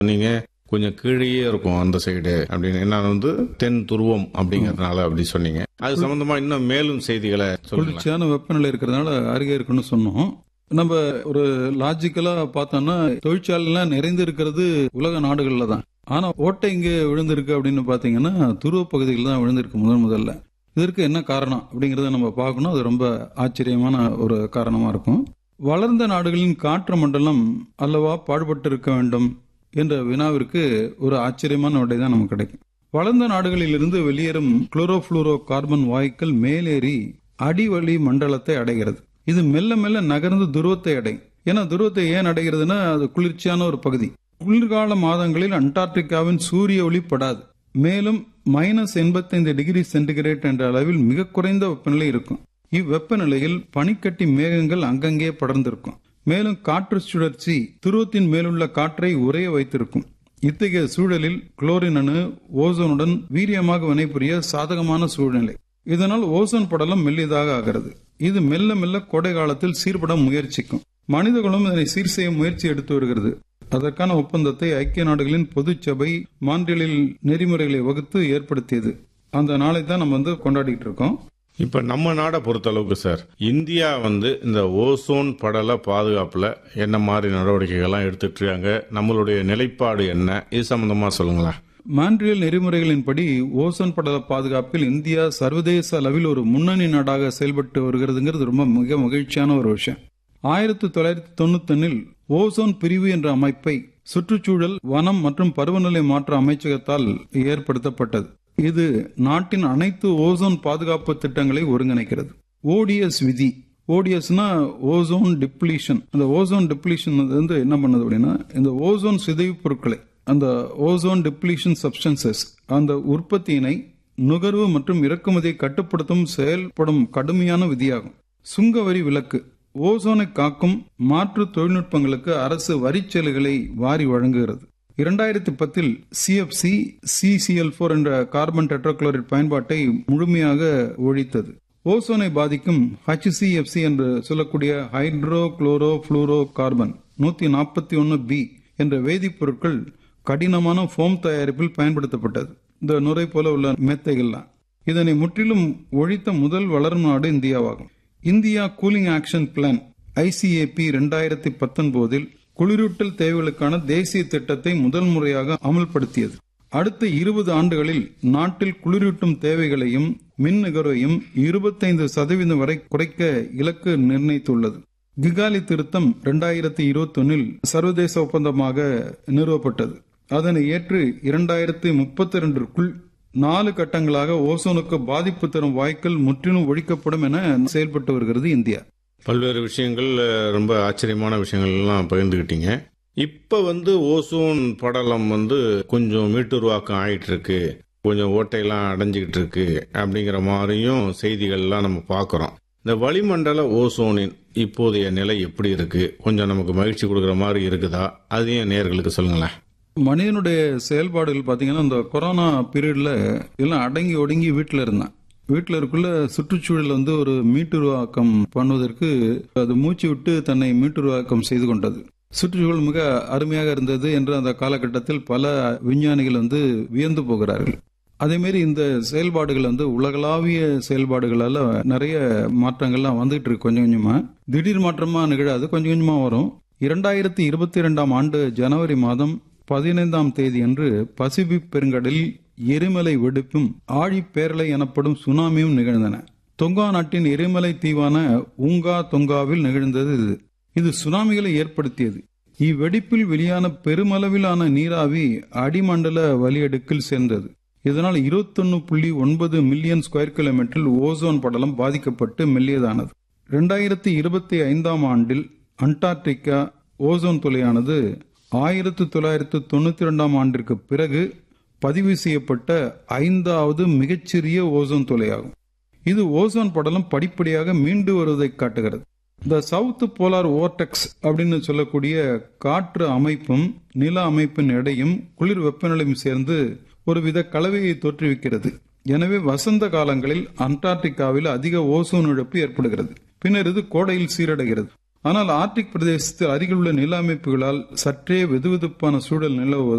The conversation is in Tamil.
நீங்க கொஞ்சம் கீழேயே இருக்கும் அந்த சைடு அப்படின்னு என்ன வந்து தென் துருவம் அப்படிங்கறதுனால அப்படி சொன்னீங்க அது சம்பந்தமா இன்னும் மேலும் செய்திகளை சொல்லுங்க குளிர்ச்சியான வெப்பநிலை இருக்கிறதுனால அருகே இருக்குன்னு சொன்னோம் நம்ம ஒரு லாஜிக்கலா பார்த்தோம்னா தொழிற்சாலைலாம் நிறைந்து இருக்கிறது உலக நாடுகள்ல தான் ஆனா ஓட்டை இங்க விழுந்திருக்கு அப்படின்னு பாத்தீங்கன்னா துருவ பகுதியில் தான் விழுந்திருக்கு முதன் முதல்ல இதற்கு என்ன காரணம் அப்படிங்கறத நம்ம பார்க்கணும் அது ரொம்ப ஆச்சரியமான ஒரு காரணமா இருக்கும் வளர்ந்த நாடுகளின் காற்று மண்டலம் அல்லவா பாடுபட்டு இருக்க வேண்டும் என்ற வினாவிற்கு ஒரு ஆச்சரியமான விடை தான் நமக்கு கிடைக்கும் வளர்ந்த நாடுகளிலிருந்து வெளியேறும் குளோரோஃபுளூரோ கார்பன் வாயுக்கள் மேலேறி அடிவழி மண்டலத்தை அடைகிறது இது மெல்ல மெல்ல நகர்ந்து துருவத்தை அடையும் ஏன்னா துருவத்தை ஏன் அடைகிறதுனா அது குளிர்ச்சியான ஒரு பகுதி குளிர்கால மாதங்களில் அண்டார்டிகாவின் சூரிய ஒளி படாது மேலும் மைனஸ் எண்பத்தைந்து டிகிரி சென்டிகிரேட் என்ற அளவில் மிக குறைந்த வெப்பநிலை இருக்கும் இவ்வெப்பநிலையில் பனிக்கட்டி மேகங்கள் அங்கங்கே படர்ந்திருக்கும் மேலும் காற்று சுழற்சி துருவத்தின் மேலுள்ள காற்றை உறைய வைத்திருக்கும் இத்தகைய சூழலில் குளோரின் அணு ஓசோனுடன் வீரியமாக வினைபுரிய சாதகமான சூழ்நிலை இதனால் ஓசோன் படலம் மெல்லியதாக ஆகிறது இது மெல்ல மெல்ல கோடை காலத்தில் சீர்பட முயற்சிக்கும் மனிதர்களும் இதனை சீர் செய்ய முயற்சி எடுத்து வருகிறது அதற்கான ஒப்பந்தத்தை ஐக்கிய நாடுகளின் பொதுச் சபை மாண்டியலில் நெறிமுறைகளை வகுத்து ஏற்படுத்தியது அந்த நாளை தான் நம்ம வந்து கொண்டாடிட்டு இருக்கோம் இப்ப நம்ம நாடை பொறுத்தளவுக்கு சார் இந்தியா வந்து இந்த ஓசோன் படல பாதுகாப்புல என்ன மாதிரி நடவடிக்கைகள்லாம் எடுத்துட்டு இருக்காங்க நம்மளுடைய நிலைப்பாடு என்ன இது சம்பந்தமா சொல்லுங்களேன் மான்ட்ரியல் நெறிமுறைகளின்படி ஓசோன் படல பாதுகாப்பில் இந்தியா சர்வதேச அளவில் ஒரு முன்னணி நாடாக செயல்பட்டு வருகிறதுங்கிறது ரொம்ப மிக மகிழ்ச்சியான ஒரு விஷயம் ஆயிரத்தி தொள்ளாயிரத்தி தொண்ணூத்தொன்னில் ஓசோன் பிரிவு என்ற அமைப்பை சுற்றுச்சூழல் வனம் மற்றும் பருவநிலை மாற்ற அமைச்சகத்தால் ஏற்படுத்தப்பட்டது இது நாட்டின் அனைத்து ஓசோன் பாதுகாப்பு திட்டங்களை ஒருங்கிணைக்கிறது ஓடிஎஸ் விதி ஓடிஎஸ்னா ஓசோன் டிப்ளீஷன் அந்த ஓசோன் டிப்ளீஷன் வந்து என்ன பண்ணுது அப்படின்னா இந்த ஓசோன் சிதைவு பொருட்களை அந்த ஓசோன் டிப்ளீஷன் சப்ஸ்டன்சஸ் அந்த உற்பத்தியினை நுகர்வு மற்றும் இறக்குமதியை கட்டுப்படுத்தும் செயல்படும் கடுமையான விதியாகும் சுங்க வரி விலக்கு ஓசோனை காக்கும் மாற்று தொழில்நுட்பங்களுக்கு அரசு வரிச்சலுகளை வாரி வழங்குகிறது இரண்டாயிரத்தி பத்தில் சிஎஃப்சி சிசிஎல் போர் என்ற கார்பன் டெட்ராக்ளோரைட் பயன்பாட்டை முழுமையாக ஒழித்தது ஓசோனை பாதிக்கும் ஹச்சிசிஎஃப்சி என்று சொல்லக்கூடிய ஹைட்ரோ குளோரோ புளூரோ கார்பன் நூத்தி நாற்பத்தி ஒன்னு பி என்ற வேதிப்பொருட்கள் கடினமான ஃபோம் தயாரிப்பில் பயன்படுத்தப்பட்டது இந்த நுரை போல உள்ள மெத்தைகள்லாம் இதனை முற்றிலும் ஒழித்த முதல் வளரும் நாடு இந்தியாவாகும் India cooling action plan ICAP இரண்டாயிரத்தி பத்தொன்பதில் குளிரூட்டல் தேவைகளுக்கான தேசிய திட்டத்தை முதல் முறையாக அமல்படுத்தியது அடுத்த இருபது ஆண்டுகளில் நாட்டில் குளிரூட்டும் தேவைகளையும் மின் நுகர்வையும் இருபத்தைந்து சதவீதம் வரை குறைக்க இலக்கு நிர்ணயித்துள்ளது கிகாலி திருத்தம் இரண்டாயிரத்தி இருபத்தொன்னில் சர்வதேச ஒப்பந்தமாக நிறுவப்பட்டது அதனை ஏற்று இரண்டாயிரத்தி முப்பத்தி இரண்டிற்குள் நாலு கட்டங்களாக ஓசோனுக்கு பாதிப்பு தரும் வாய்க்கள் முற்றிலும் ஒழிக்கப்படும் என செயல்பட்டு வருகிறது இந்தியா பல்வேறு விஷயங்கள் அஹ், ரொம்ப ஆச்சரியமான விஷயங்கள் எல்லாம் பகிர்ந்துக்கிட்டீங்க இப்ப வந்து ஓசோன் படலம் வந்து கொஞ்சம் மீட்டுருவாக்கம் ஆயிட்டு இருக்கு கொஞ்சம் ஓட்டையெல்லாம் அடைஞ்சுக்கிட்டு இருக்கு அப்படிங்கிற மாதிரியும் செய்திகள்லாம் நம்ம பார்க்குறோம் இந்த வளிமண்டல ஓசோனின் இப்போதைய நிலை எப்படி இருக்கு கொஞ்சம் நமக்கு மகிழ்ச்சி கொடுக்குற மாதிரி இருக்குதா அதையும் நேர்களுக்கு சொல்லுங்களேன் மனிதனுடைய செயல்பாடுகள் பாத்தீங்கன்னா இந்த கொரோனா பீரியட்ல எல்லாம் அடங்கி ஒடுங்கி வீட்டில் இருந்தான் வீட்டில் இருக்குள்ள சுற்றுச்சூழல் வந்து ஒரு மீட்டுருவாக்கம் பண்ணுவதற்கு அது மூச்சு விட்டு தன்னை மீட்டுருவாக்கம் செய்து கொண்டது சுற்றுச்சூழல் மிக அருமையாக இருந்தது என்று அந்த காலகட்டத்தில் பல விஞ்ஞானிகள் வந்து வியந்து போகிறார்கள் அதேமாரி இந்த செயல்பாடுகள் வந்து உலகளாவிய செயல்பாடுகளால நிறைய மாற்றங்கள்லாம் வந்துகிட்டு இருக்கு கொஞ்சம் கொஞ்சமா திடீர் மாற்றமா நிகழாது கொஞ்சம் கொஞ்சமா வரும் இரண்டாயிரத்தி இருபத்தி இரண்டாம் ஆண்டு ஜனவரி மாதம் பதினைந்தாம் தேதி அன்று பசிபிக் பெருங்கடலில் எரிமலை வெடிப்பும் ஆழிப்பேரலை எனப்படும் சுனாமியும் நிகழ்ந்தன தொங்கா நாட்டின் எரிமலை தீவான உங்கா தொங்காவில் நிகழ்ந்தது இது இது சுனாமிகளை ஏற்படுத்தியது இவ்வெடிப்பில் வெளியான பெருமளவிலான நீராவி அடிமண்டல வலியடுக்கில் சேர்ந்தது இதனால் இருபத்தொன்னு புள்ளி ஒன்பது மில்லியன் ஸ்கொயர் கிலோமீட்டரில் ஓசோன் படலம் பாதிக்கப்பட்டு மெல்லியதானது இரண்டாயிரத்தி இருபத்தி ஐந்தாம் ஆண்டில் அண்டார்டிகா ஓசோன் துளையானது ஆயிரத்தி தொள்ளாயிரத்து தொண்ணூத்தி இரண்டாம் ஆண்டிற்கு பிறகு பதிவு செய்யப்பட்ட ஐந்தாவது மிகச்சிறிய ஓசோன் துளையாகும் இது ஓசோன் படலம் படிப்படியாக மீண்டு வருவதை காட்டுகிறது த சவுத் போலார் ஓர்டெக்ஸ் அப்படின்னு சொல்லக்கூடிய காற்று அமைப்பும் நில அமைப்பின் எடையும் குளிர் வெப்பநிலையும் சேர்ந்து ஒருவித கலவையை தோற்றுவிக்கிறது எனவே வசந்த காலங்களில் அண்டார்டிகாவில் அதிக ஓசோன் இழப்பு ஏற்படுகிறது பின்னர் இது கோடையில் சீரடைகிறது ஆனால் ஆர்டிக் பிரதேசத்தில் அருகிலுள்ள நில அமைப்புகளால் சற்றே வெதுவெதுப்பான சூழல் நிலவுவதால்